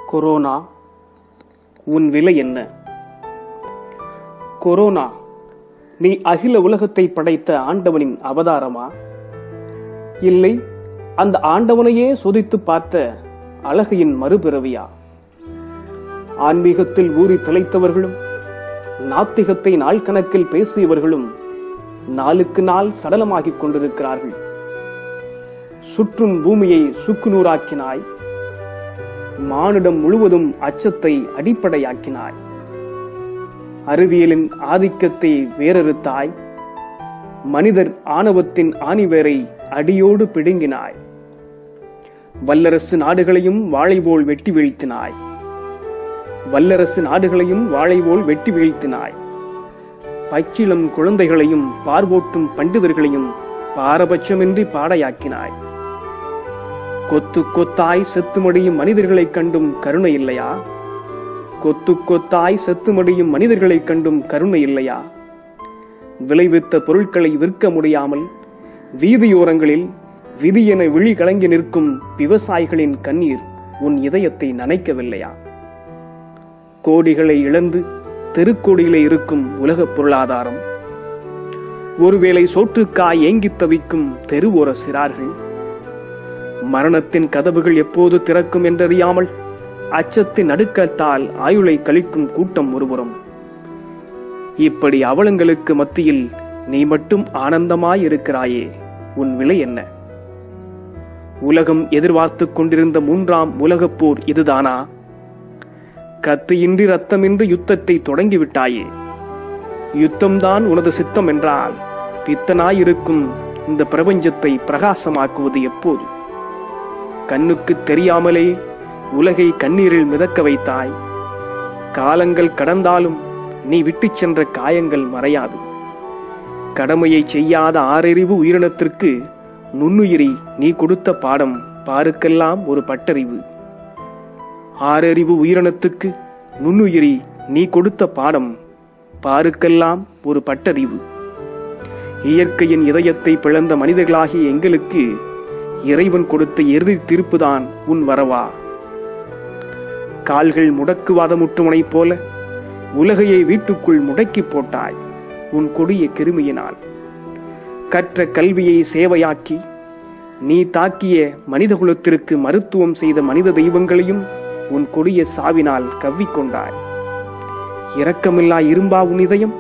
corona உன் விலை என்ன கொரோனா நீ அகில உலகத்தை படைத்த ஆண்டவனின் அவதாரமா இல்லை அந்த ஆண்டவனையே சோதித்து பார்த்த அழகையின் மறுபிறவியா ஆன்மீகத்தில் ஊறி திளைத்தவர்களும் நாத்திகத்தை நாள் கணக்கில் பேசியவர்களும் நாளுக்கு நாள் சடலமாகிக் கொண்டிருக்கிறார்கள் சுற்றும் பூமியை சுக்குநூறாக்கினாய் மானுடம் முழுவதும் அச்சத்தை அடிப்படையாக்கினாய் அறிவியலின் ஆதிக்கத்தை வேறறுத்தாய் மனிதர் ஆணவத்தின் ஆணிவேரை அடியோடு பிடுங்கினாய் வல்லரசு நாடுகளையும் வாழைபோல் வெட்டி வீழ்த்தினாய் வல்லரசு நாடுகளையும் வாழைபோல் வெட்டி வீழ்த்தினாய் பச்சிளம் குழந்தைகளையும் பார்வோட்டும் பண்டிதர்களையும் பாரபட்சமின்றி பாடையாக்கினாய் கொத்து கொத்தாய் செத்து மடியும் மனிதர்களைக் கண்டும் கருணை இல்லையா கொத்து கொத்தாய் செத்து மடியும் மனிதர்களைக் கண்டும் கருணை இல்லையா விளைவித்த பொருட்களை விற்க முடியாமல் வீதியோரங்களில் விதியென விழி கலங்கி நிற்கும் விவசாயிகளின் கண்ணீர் உன் இதயத்தை நனைக்கவில்லையா கோடிகளை இழந்து தெருக்கோடியிலே இருக்கும் உலகப் பொருளாதாரம் ஒருவேளை சோற்றுக்காய் ஏங்கித் தவிக்கும் தெருவோர சிறார்கள் மரணத்தின் கதவுகள் எப்போது திறக்கும் என்றறியாமல் அச்சத்தின் நடுக்கத்தால் ஆயுளை கழிக்கும் கூட்டம் ஒருபுறம் இப்படி அவலங்களுக்கு மத்தியில் நீ மட்டும் ஆனந்தமாயிருக்கிறாயே உன் விலை என்ன உலகம் எதிர்பார்த்துக் கொண்டிருந்த மூன்றாம் உலகப் போர் இதுதானா கத்தியின்றி ரத்தமின்றி யுத்தத்தை தொடங்கிவிட்டாயே யுத்தம்தான் உனது சித்தம் என்றால் பித்தனாயிருக்கும் இந்த பிரபஞ்சத்தை பிரகாசமாக்குவது எப்போது கண்ணுக்கு தெரியாமலே உலகை கண்ணீரில் மிதக்க வைத்தாய் காலங்கள் கடந்தாலும் நீ விட்டுச் சென்ற காயங்கள் மறையாது கடமையை செய்யாத ஆறறிவு உயிரினத்திற்கு நுண்ணுயிரி நீ கொடுத்த பாடம் பாருக்கெல்லாம் ஒரு பட்டறிவு ஆறறிவு உயிரினத்துக்கு நுண்ணுயிரி நீ கொடுத்த பாடம் பாருக்கெல்லாம் ஒரு பட்டறிவு இயற்கையின் இதயத்தை பிளந்த மனிதர்களாகிய எங்களுக்கு இறைவன் கொடுத்த இறுதி தீர்ப்புதான் உன் வரவா கால்கள் முடக்குவாதமுட்டுமனைப் போல உலகையை வீட்டுக்குள் முடக்கி போட்டாய் உன் கொடிய கிருமியினால் கற்ற கல்வியை சேவையாக்கி நீ தாக்கிய மனிதகுலத்திற்கு மருத்துவம் செய்த மனித தெய்வங்களையும் உன் கொடிய சாவினால் கவ்விக்கொண்டாய் இரக்கமில்லா இரும்பா உன் இதயம்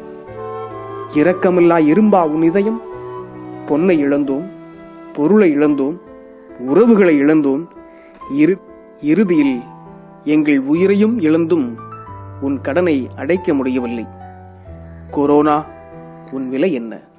இரக்கமில்லா இரும்பா உன் இதயம் பொன்னை இழந்தோம் பொருளை இழந்தோம் உறவுகளை இழந்தோம் இறு இறுதியில் எங்கள் உயிரையும் இழந்தும் உன் கடனை அடைக்க முடியவில்லை கொரோனா உன் விலை என்ன